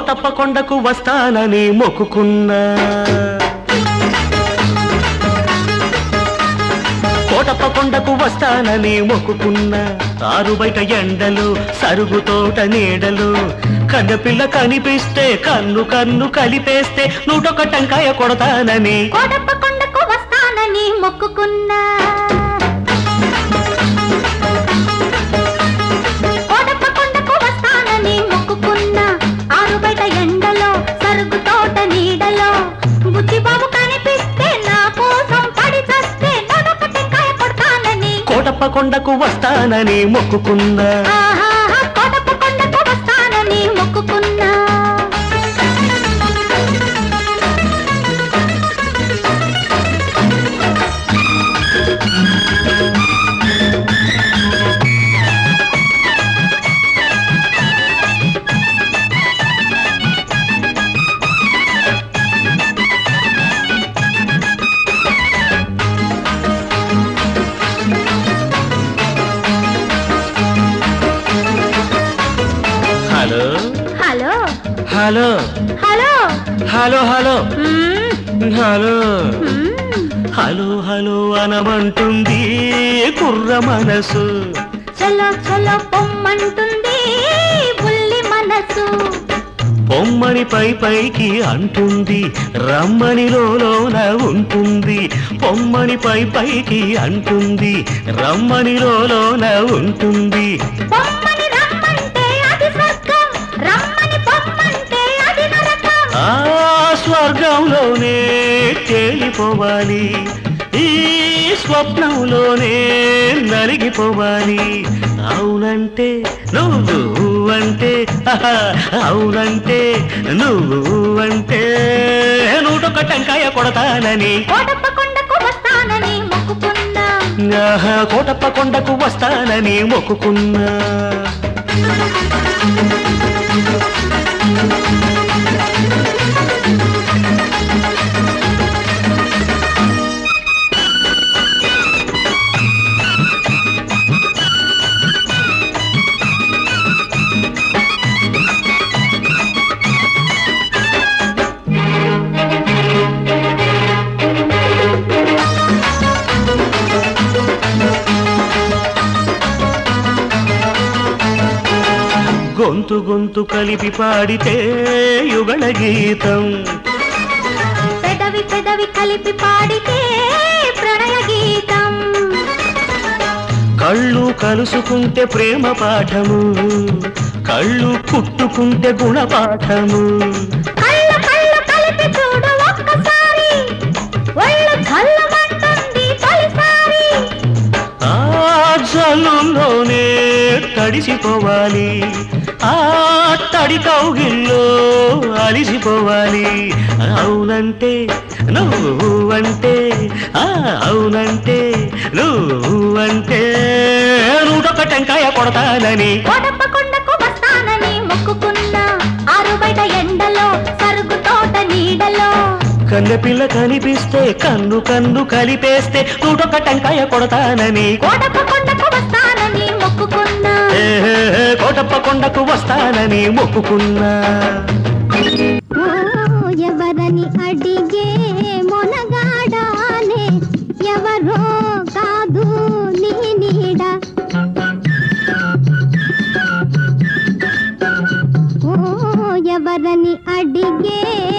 కోటప్ప కొండకు వస్తానని మొక్కుకున్నా కోటప్ప కొండకు వస్తానని మొక్కుకున్నా ఆరు బయట ఎండలు సరుగు తోట నీడలు కన్నపిల్ల కనిపిస్తే కన్ను కన్ను కలిపేస్తే నూటొక్క టంకాయ కొడతానని కోటప్ప కొండకు వస్తానని మొక్కుకున్నా కోటప్ప కొండకు వస్తానని మొక్కుకున్నా ఆరు బయట ఎండలో సరుకు తోట నీడలో బుచ్చిబాబు కనిపిస్తే నా కోసం పడి చస్తే నొడొక టెంకాయ కొడతానని కోటప్ప కొండకు వస్తానని మొక్కుకున్నా ఆహాహా, కోటప్ప కొండకు వస్తానని మొక్కుకున్నా hello hello hello hello hello hello మ్మ్, హలో మ్మ్. హలో హలో అనమంటుంది కుర్ర మనసు చలో చలో పొమ్మంటుంది బుల్లి మనసు పొమ్మని పై పైకి అంటుంది రమ్మని లోన ఉంటుంది పొమ్మని పై పైకి అంటుంది రమ్మని లోన ఉంటుంది పొమ్మని రమ్మంటే అది స్వర్గం రమ్మని పొమ్మంటే అది నరకం ఆ స్వర్గంలోనే తేలిపోవాలి ఈ స్వప్నంలోనే నలిగిపోవాలి అవునంటే నువ్వు అంటే ఆహా, అవునంటే నువ్వు అంటే నూటొక్క టంకాయ కొడతానని కోటప్ప కొండకు వస్తానని మొక్కుకున్నా ఆహా, కోటప్ప కొండకు వస్తానని మొక్కుకున్నా గొంతు గొంతు కలిపి పాడితే యుగళ గీతం పెదవి పెదవి కలిపి పాడితే ప్రణయ గీతం కళ్ళు కలుసుకుంటే ప్రేమ పాఠము కళ్ళు కుట్టుకుంటే గుణపాఠము కళ్ళు కళ్ళు కలిపి చూడు ఒక్కసారి ఒళ్ళు చల్లమంటుంది తొలిసారి ఆ జల్లులోనే తడిసిపోవాలి ఆ తడి కౌగిల్లో అలిసిపోవాలి అవునంటే నువ్వు అంటే ఆ అవునంటే నువ్వు అంటే నూటొక్క టెంకాయ కొడతానని కోటప్ప కొండకు వస్తానని మొక్కుకున్నా ఆరు బయట ఎండలో సరుగు తోట నీడలో కన్నెపిల్ల కనిపిస్తే కన్ను కన్ను కలిపేస్తే నూటొక్క టెంకాయ కొడతానని కోటప్ప కొండకు వస్తానని మొక్కుకున్నా ఏ, కోటప్ప కొండకు వస్తానని మొక్కుకున్నా ఓ, ఎవరని అడిగే మొనగాడానే ఎవరో కాదు నీ నీడ ఓ ఎవరని అడిగే